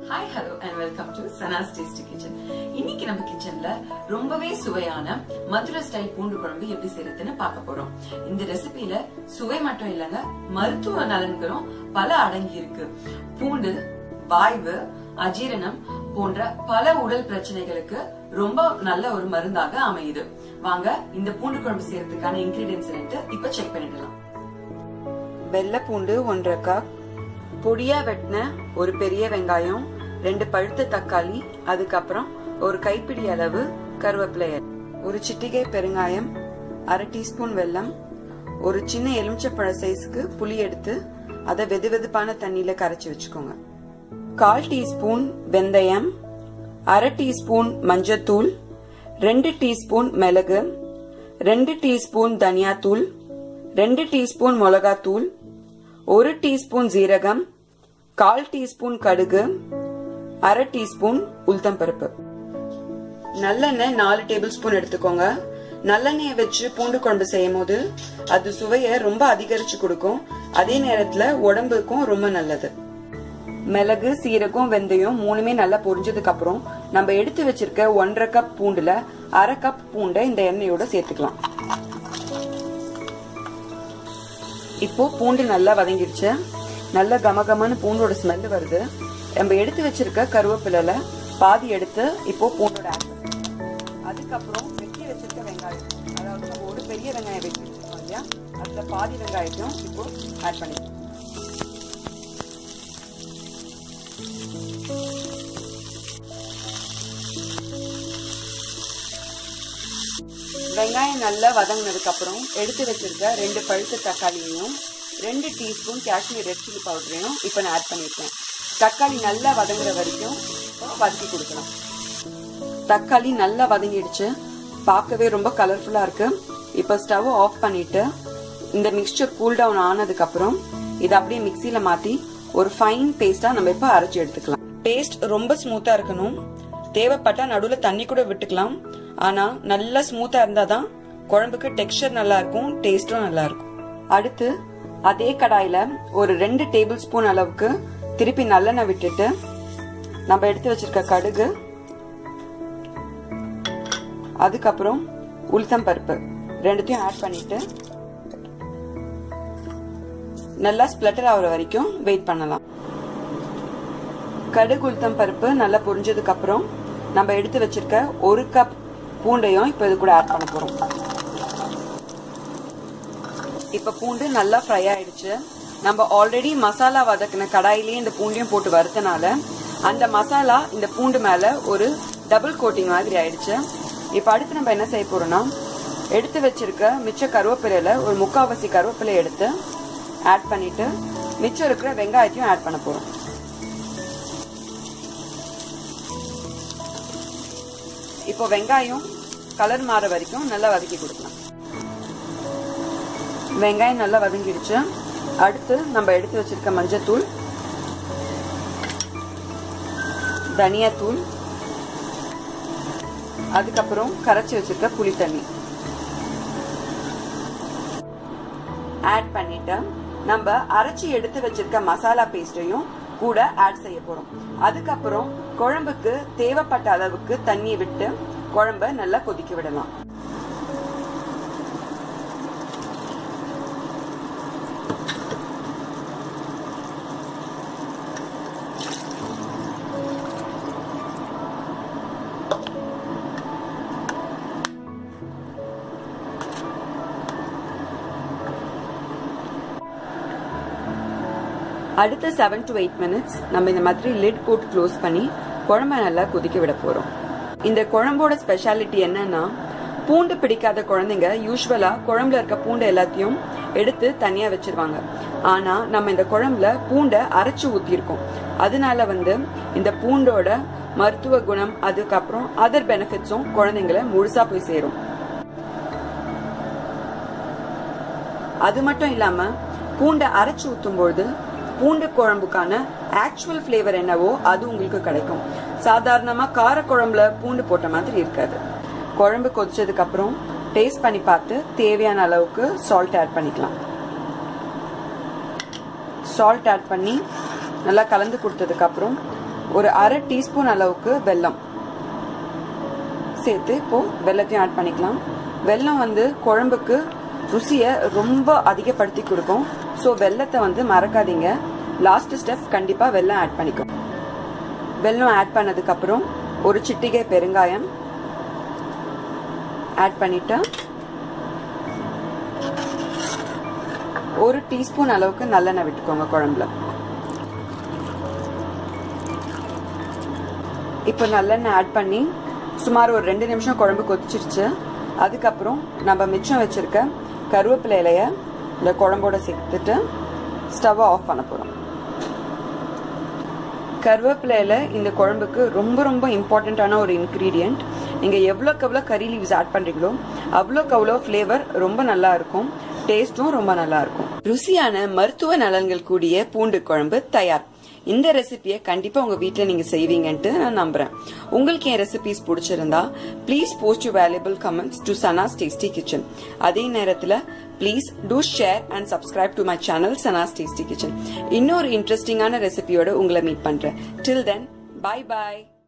hi hello and welcome to Sana's tasty kitchen இன்னைக்கு நம்ம கிச்சன்ல ரொம்பவே சுவையான மதுரை ஸ்டைல் பூண்டு குழம்பு எப்படி செய்யறதுன்னு பார்க்க போறோம் இந்த ரெசிபில சுவை மட்டும் இல்லைங்க மருத்துவ நலன்களும் பல அடங்கி இருக்கு பூண்டு வாய்வு அஜீரணம் போன்ற பல உடல் பிரச்சனைகளுக்கு ரொம்ப நல்ல ஒரு மருந்தாக அமையுது வாங்க இந்த பூண்டு குழம்பு செய்யறதுக்கான இன்கிரீடியன்ஸ் இப்ப செக் பண்ணிடலாம் வெள்ளை பூண்டு ஒன்றரை கப் பொடியா வெட்டின ஒரு பெரிய வெங்காயம் ரெண்டு பழுத்த தக்காளி அதுக்கப்புறம் ஒரு கைப்பிடி அளவு கருவேப்பிலை ஒரு சிட்டிகை பெருங்காயம் அரை டீஸ்பூன் வெல்லம் ஒரு சின்ன எலுமிச்சப்பழ சைஸ்க்கு புளி எடுத்து அதை வெது வெதுப்பான தண்ணியில கரைச்சி வச்சுக்கோங்க கால் டீஸ்பூன் வெந்தயம் அரை டீஸ்பூன் மஞ்சத்தூள் ரெண்டு டீஸ்பூன் மிளகு ரெண்டு டீஸ்பூன் தனியாத்தூள் ரெண்டு டீஸ்பூன் மிளகாத்தூள் ஒரு டீஸ்பூன் ஜீரகம் கால் டீஸ்பூன் கடுகு அரை டீஸ்பூன் உளுத்தம் பருப்பு நல்லெண்ணெய் நாலு டேபிள் ஸ்பூன் எடுத்துக்கோங்க நல்லெண்ணெயை வச்சு பூண்டு குழம்பு செய்யும் போது அது சுவையை ரொம்ப அதிகரிச்சு கொடுக்கும் அதே நேரத்துல உடம்புக்கும் ரொம்ப நல்லது மிளகு சீரகம் வெந்தயம் மூணுமே நல்லா பொரிஞ்சதுக்கு அப்புறம் நம்ம எடுத்து வச்சிருக்க ஒன்றரை கப் பூண்டுல அரை கப் பூண்டை இந்த எண்ணெயோட சேர்த்துக்கலாம் இப்போ பூண்டு நல்லா வதங்கிடுச்சு நல்ல கமகமன்னு பூண்டோட ஸ்மெல் வருது நம்ம எடுத்து வச்சிருக்க கருவேப்பிலைல பாதி எடுத்து இப்போ பூண்டோட ஆட் அதுக்கப்புறம் வெட்டி வச்சிருக்க வெங்காயம் அதாவது நம்ம ஒரு பெரிய வெங்காயம் வெட்டி வச்சிருக்கோம் இல்லையா அதுல பாதி வெங்காயத்தையும் இப்போ ஆட் பண்ணிக்கலாம் வெங்காயம் நல்லா வதங்கினதுக்கு அப்புறம் எடுத்து வச்சிருக்க ரெண்டு பழுத்த தக்காளியையும் ரெண்டு டீஸ்பூன் காஷ்மீர் ரெட் சில்லி பவுடரையும் இப்போ நான் ஆட் பண்ணியிருக்கேன் தக்காளி நல்லா வதங்குற வரைக்கும் வதக்கி கொடுக்கலாம் தக்காளி நல்லா வதங்கிடுச்சு பார்க்கவே ரொம்ப கலர்ஃபுல்லா இருக்கு இப்போ ஸ்டவ் ஆஃப் பண்ணிட்டு இந்த மிக்சர் கூல் டவுன் ஆனதுக்கு அப்புறம் இதை அப்படியே மிக்சியில மாத்தி ஒரு ஃபைன் பேஸ்டா நம்ம இப்போ அரைச்சி எடுத்துக்கலாம் பேஸ்ட் ரொம்ப ஸ்மூத்தா இருக்கணும் தேவைப்பட்டா நடுவுல தண்ணி கூட விட்டுக்கலாம் ஆனா நல்லா ஸ்மூத்தா இருந்தாதான் குழம்புக்கு டெக்ஸ்டர் நல்லா இருக்கும் டேஸ்டும் நல்லா இருக்கும் அடுத்து அதே கடாயில ஒரு ரெண்டு டேபிள் ஸ்பூன் அளவுக்கு திருப்பி நல்லெண்ணெய் விட்டுட்டு நம்ம எடுத்து வச்சிருக்க கடுகு அதுக்கப்புறம் உளுத்தம் பருப்பு ரெண்டுத்தையும் ஆட் பண்ணிட்டு நல்லா ஸ்பிளட்டர் ஆகுற வரைக்கும் வெயிட் பண்ணலாம் கடுகு உளுத்தம் பருப்பு நல்லா பொரிஞ்சதுக்கு அப்புறம் நம்ம எடுத்து வச்சிருக்க ஒரு கப் பூண்டையும் இப்போ இது கூட ஆட் பண்ண போறோம் இப்ப பூண்டு நல்லா ஃப்ரை ஆயிடுச்சு நம்ம ஆல்ரெடி மசாலா வதக்கின கடாயிலேயே இந்த பூண்டையும் போட்டு வறுத்தனால அந்த மசாலா இந்த பூண்டு மேல ஒரு டபுள் கோட்டிங் மாதிரி ஆயிடுச்சு இப்ப அடுத்து நம்ம என்ன செய்ய போறோம்னா எடுத்து வச்சிருக்க மிச்ச கருவேப்பிலையில ஒரு முக்காவாசி கருவேப்பிலை எடுத்து ஆட் பண்ணிட்டு மிச்சம் இருக்கிற வெங்காயத்தையும் ஆட் பண்ண போறோம் இப்போ வெங்காயம் கலர் மாற வரைக்கும் நல்லா வதக்கி கொடுக்கலாம் வெங்காயம் நல்லா வதங்கிடுச்சு அடுத்து நம்ம எடுத்து வச்சிருக்க மஞ்சத்தூள் தனியாத்தூள் அதுக்கப்புறம் கரைச்சி வச்சிருக்க புளி தண்ணி ஆட் பண்ணிட்டு நம்ம அரைச்சி எடுத்து வச்சிருக்க மசாலா பேஸ்டையும் கூட ஆட் செய்ய போறோம் அதுக்கப்புறம் குழம்புக்கு தேவைப்பட்ட அளவுக்கு தண்ணி விட்டு குழம்ப நல்லா கொதிக்க விடலாம் அடுத்த செவன் டு எயிட் மினிட்ஸ் நம்ம இந்த மாதிரி லிட் போட்டு க்ளோஸ் பண்ணி குழம்ப நல்லா கொதிக்க விட போறோம் இந்த குழம்போட ஸ்பெஷாலிட்டி என்னன்னா பூண்டு பிடிக்காத குழந்தைங்க யூஸ்வலா குழம்புல இருக்க பூண்டு எல்லாத்தையும் எடுத்து தனியா வச்சிருவாங்க ஆனா நம்ம இந்த குழம்புல பூண்டை அரைச்சு ஊத்திருக்கோம் அதனால வந்து இந்த பூண்டோட மருத்துவ குணம் அதுக்கப்புறம் அதர் பெனிஃபிட்ஸும் குழந்தைங்களை முழுசா போய் சேரும் அது மட்டும் இல்லாம பூண்டை அரைச்சு ஊத்தும் பொழுது பூண்டு குழம்புக்கான ஆக்சுவல் ஃபிளேவர் என்னவோ அது உங்களுக்கு கிடைக்கும் சாதாரணமா கார குழம்புல பூண்டு போட்ட மாதிரி இருக்காது குழம்பு கொதிச்சதுக்கு அப்புறம் டேஸ்ட் பண்ணி பார்த்து தேவையான அளவுக்கு சால்ட் ஆட் பண்ணிக்கலாம் சால்ட் ஆட் பண்ணி நல்லா கலந்து கொடுத்ததுக்கு அப்புறம் ஒரு அரை டீஸ்பூன் அளவுக்கு வெல்லம் சேர்த்து இப்போ வெள்ளத்தையும் ஆட் பண்ணிக்கலாம் வெல்லம் வந்து குழம்புக்கு ருசியை ரொம்ப அதிகப்படுத்தி கொடுக்கும் ஸோ வெள்ளத்தை வந்து மறக்காதீங்க லாஸ்ட் ஸ்டெப் கண்டிப்பா வெல்லம் ஆட் பண்ணிக்கும் வெல்லம் ஆட் பண்ணதுக்கு அப்புறம் ஒரு சிட்டிகை பெருங்காயம் ஆட் பண்ணிட்டு ஒரு டீஸ்பூன் அளவுக்கு நல்லெண்ணெய் விட்டுக்கோங்க குழம்புல இப்போ நல்லெண்ணெய் ஆட் பண்ணி சுமார் ஒரு ரெண்டு நிமிஷம் குழம்பு கொதிச்சிருச்சு அதுக்கப்புறம் நம்ம மிச்சம் வச்சிருக்க கருவேப்பிலை இலைய இந்த குழம்போட சேர்த்துட்டு ஸ்டவ்வை ஆஃப் பண்ண போறோம் கருவேப்பிலையில இந்த குழம்புக்கு ரொம்ப ரொம்ப இம்பார்ட்டண்ட்டான ஒரு இன்க்ரீடியன்ட் நீங்க எவ்வளோக்கு எவ்வளோ கறி லீவ்ஸ் ஆட் பண்றீங்களோ அவ்வளோக்கு அவ்வளோ ஃப்ளேவர் ரொம்ப நல்லா இருக்கும் டேஸ்டும் ரொம்ப நல்லா இருக்கும் ருசியான மருத்துவ நலன்கள் கூடிய பூண்டு குழம்பு தயார் இந்த ரெசிபியை கண்டிப்பா உங்க வீட்ல நீங்க செய்வீங்கன்ட்டு நான் நம்புறேன் உங்களுக்கு என் ரெசிபிஸ் பிடிச்சிருந்தா please post you valuable comments to Sana's tasty kitchen அதே நேரத்துல please do share and subscribe to my channel Sana's tasty kitchen இன்னொரு இன்ட்ரெஸ்டிங்கான ரெசிபியோட உங்களை மீட் பண்றேன் டில் தென் பை பாய்